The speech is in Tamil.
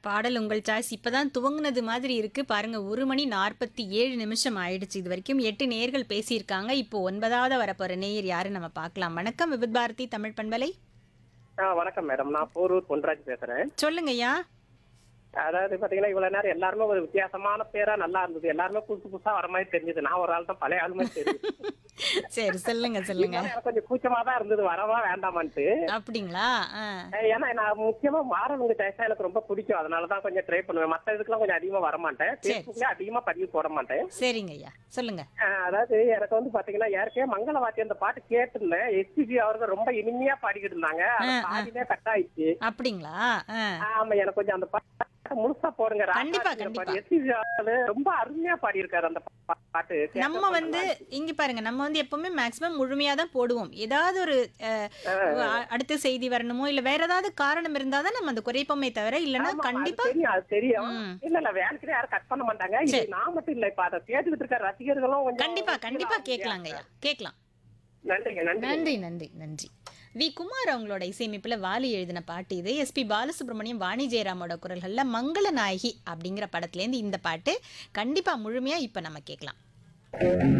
பாடல் உங்கள் சாய்ஸ் இப்பதான் துவங்குனது மாதிரி இருக்கு பாருங்க ஒரு மணி நாற்பத்தி ஏழு நிமிஷம் ஆயிடுச்சு இது வரைக்கும் எட்டு நேர்கள் பேசியிருக்காங்க இப்போ ஒன்பதாவது வரப்போற நேயர் யாரு நம்ம பார்க்கலாம் வணக்கம் விபத் பாரதி தமிழ் பண்பலை ஆ வணக்கம் மேடம் நான் போரூர் பொன்ராஜ் பேசுறேன் சொல்லுங்கய்யா அதாவது பாத்தீங்கன்னா இவ்வளவு நேரம் எல்லாருமே ஒரு வித்தியாசமான பேரா நல்லா இருந்தது எல்லாருமே புதுசு புதுசா வர மாதிரி தெரிஞ்சது நான் ஒரு ஆள் தான் பழைய ஆள் மாதிரி தெரியுது சரி சொல்லுங்க சொல்லுங்க இருந்தாலும் எனக்கு கொஞ்சம் கூச்சமா தான் இருந்தது வரவா வேண்டாமான்ட்டு அப்படிங்களா ஆ அஹ் ஏன்னா நான் முக்கியமா மாறவங்க டேஸ்டா எனக்கு ரொம்ப பிடிக்கும் அதனாலதான் கொஞ்சம் ட்ரை பண்ணுவேன் மத்த இதுக்கெல்லாம் கொஞ்சம் அதிகமா வர மாட்டேன் சரி. பேஸ்புக்ல அதிகமா பதிவு போட மாட்டேன் சரிங்கய்யா சொல்லுங்க அஹ் அதாவது எனக்கு வந்து பாத்தீங்கன்னா ஏற்கனவே மங்களவாத்தி அந்த பாட்டு கேட்டிருந்தேன் எஸ்பிஜி அவர்கள் ரொம்ப இனிமையா பாடிக்கிட்டு இருந்தாங்க அது ஆ, ஆ. பாதிலே கட் ஆயிடுச்சு அப்படிங்களா ஆ ஆமா எனக்கு கொஞ்சம் அந்த பாட்டு முழுசா போடுங்க கண்டிப்பா, கண்டிப்பா. எஸ்பிஜி ரொம்ப அருமையா பாடியிருக்காரு அந்த பா- பாட்டு கேட்க நம்ம ரொம்ப வந்து நல்லா இருந்துச்சு. இங்க பாருங்க நம்ம வந்து எப்பவுமே மேக்சிமம் முழுமையா தான் போடுவோம் ஏதாவது ஒரு அஹ், அ- அடுத்த செய்தி வரணுமோ இல்ல வேற ஏதாவது காரணம் இருந்தாதான் நம்ம அந்த குறைப்போமே தவிர இல்லைன்னா ஆமா, அது கண்டிப்பா தெரியும் அது தெரியும் ம். இல்ல இல்ல வேலைக்கு யாரும் கட் பண்ண மாட்டாங்க இது சரி. நான் மட்டும் இல்ல இப்ப அதை கேட்டுக்கிட்டு இருக்க ரசிகர்களும் கொஞ்சம் கண்டிப்பா கண்டிப்பா ஆகும் கேட்கலாங்க ஐயா கேட்கலாம் நன்றிங்க நன்றி நன்றி நன்றி நன்றி வி குமார் அவங்களோட இசையமைப்புல வாலி எழுதின பாட்டு இது எஸ்பி பாலசுப்ரமணியம் வாணி ஜெயராமோட குரல்கள்ல மங்கள நாயகி அப்படிங்கிற படத்துலேருந்து இந்த பாட்டு கண்டிப்பா முழுமையா இப்ப நம்ம கேட்கலாம்